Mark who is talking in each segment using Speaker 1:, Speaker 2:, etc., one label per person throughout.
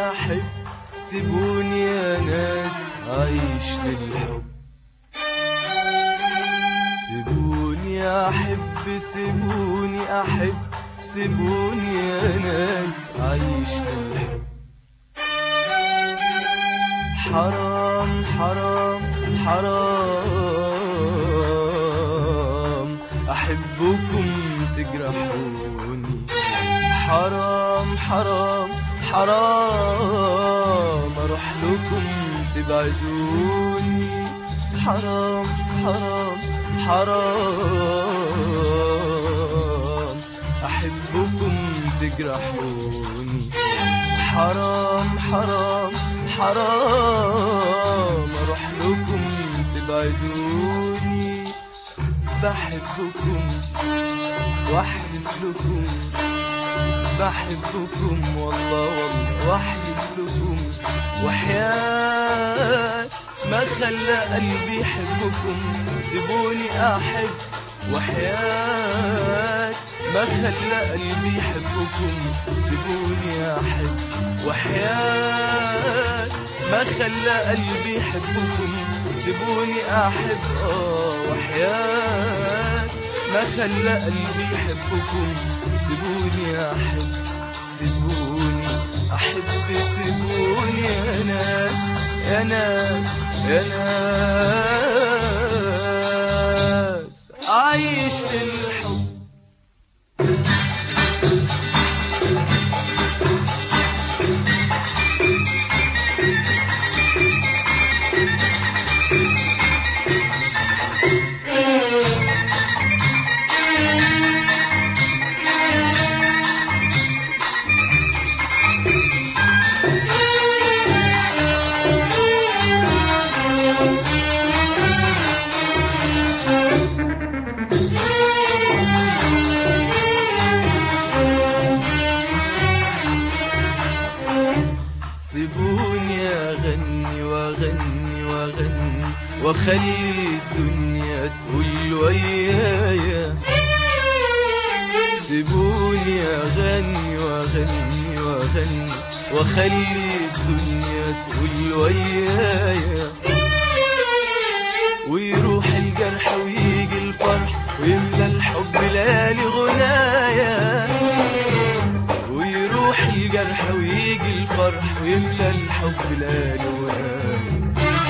Speaker 1: أحب سيبوني يا ناس أعيش للحب سيبوني أحب سيبوني أحب سيبوني يا ناس أعيش للحب حرام حرام حرام أحبكم تجرحوني حرام حرام حرام أروح لكم تبعدوني حرام حرام حرام أحبكم تجرحوني حرام حرام حرام أروح لكم تبعدوني بحبكم واحلف لكم بحبكم والله والله واحلف لكم وحياة ما خلى قلبي يحبكم سيبوني احب وحياة ما خلى قلبي يحبكم سيبوني احب وحياة ما خلى قلبي يحبكم سيبوني احب اه وحياة ما خلى قلبي يحبكم سيبوني احب سيبوني احب سيبوني يا ناس يا ناس يا ناس عايش للحب سيبوني اغني واغني واغني واخلي الدنيا تقول ويايا سيبوني اغني واغني واغني واخلي الدنيا تقول ويايا ويروح الجرح ويجي الفرح ويملى الحب ليالي غنايا ويروح الجرح ويجي الفرح ويملى الحب ليالي غنايا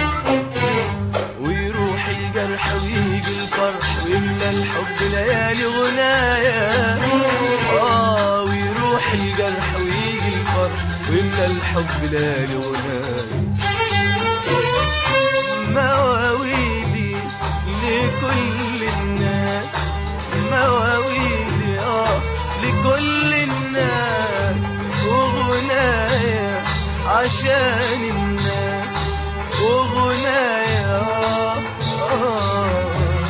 Speaker 1: ويروح الجرح ويجي الفرح ويملى الحب ليالي غنايا اه ويروح الجرح ويجي الفرح ويملى الحب ليالي غنايا مواويلي لكل الناس مواويلي اه لكل الناس وغنايا عشان الناس وغنايا آه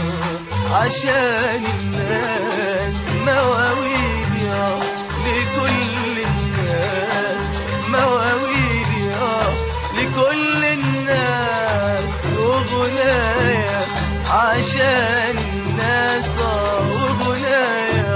Speaker 1: عشان الناس مواويلي آه لكل الناس مواويلي آه لكل الناس وغنايا عشان الناس آه وغنايا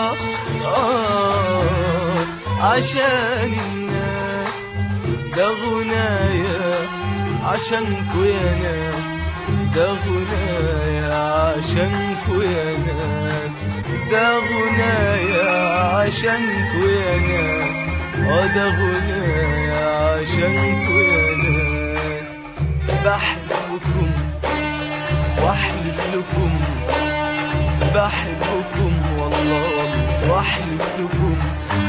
Speaker 1: آه آه عشان الناس ده غنايا عشانكو يا ناس ده غنايا عشانكو يا ناس ده غنايا عشانكو يا ناس اه ده غنايا عشانكو يا ناس بحبكم واحلف لكم بحبكم والله واحلف لكم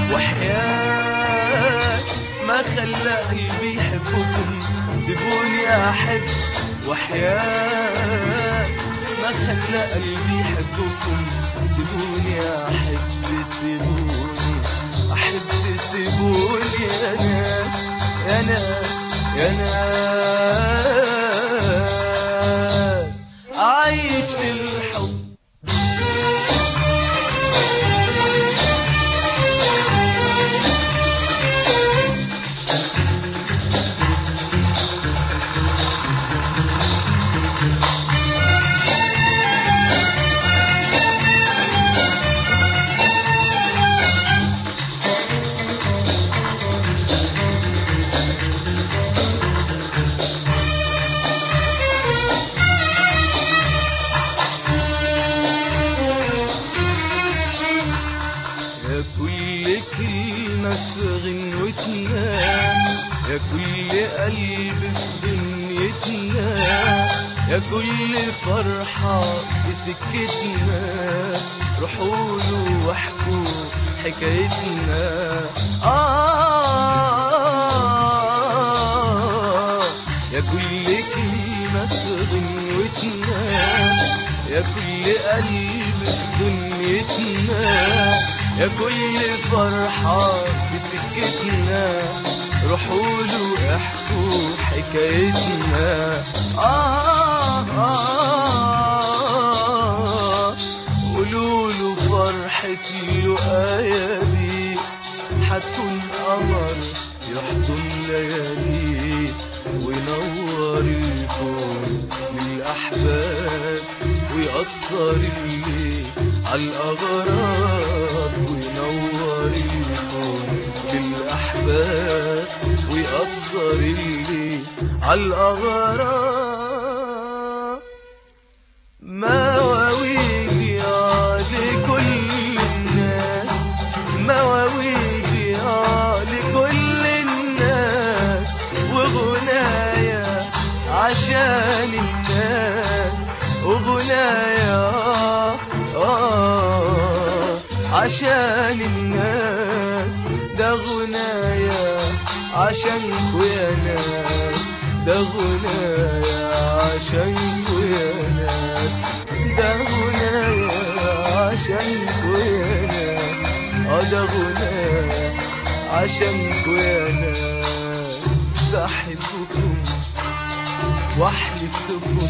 Speaker 1: وحياة ما خلى قلبي يحبكم سيبوني احب وحياة ما خلى قلبي يحبكم سيبوني احب سيبوني احب سيبوني يا ناس يا ناس يا ناس عايش للحب يا كل قلب في دنيتنا يا كل فرحة في سكتنا روحوا له واحكوا حكايتنا آه يا كل كلمة في غنوتنا يا كل قلب في دنيتنا يا كل فرحة في سكتنا روحوا له احكوا حكايتنا آه, آه قولوا له فرحة اللقايا دي حتكون قمر يحضن ليالي وينور الكون للأحباب ويأثر الليل عالأغراب وينور الكون للأحباب ويأثر الليل عالأغراب مواويل يا لكل الناس مواويل يا لكل الناس وغنايا عشان الناس وغنايا آه عشان الناس ده غنايا عشانكوا يا ناس ده غنايا عشانكوا يا ناس ده غنايا عشانكوا يا ناس اه ده غنايا عشانكوا يا ناس بحبكم واحلف لكم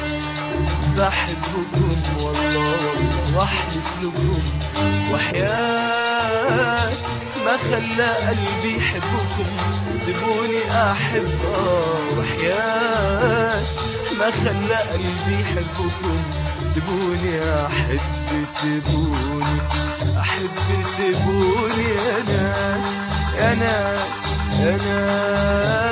Speaker 1: بحبكم والله والله واحلف لكم وحياة ما خلى قلبي يحبكم سيبوني احب اه وحياة ما خلى قلبي يحبكم سيبوني احب سيبوني احب سيبوني يا ناس يا ناس يا ناس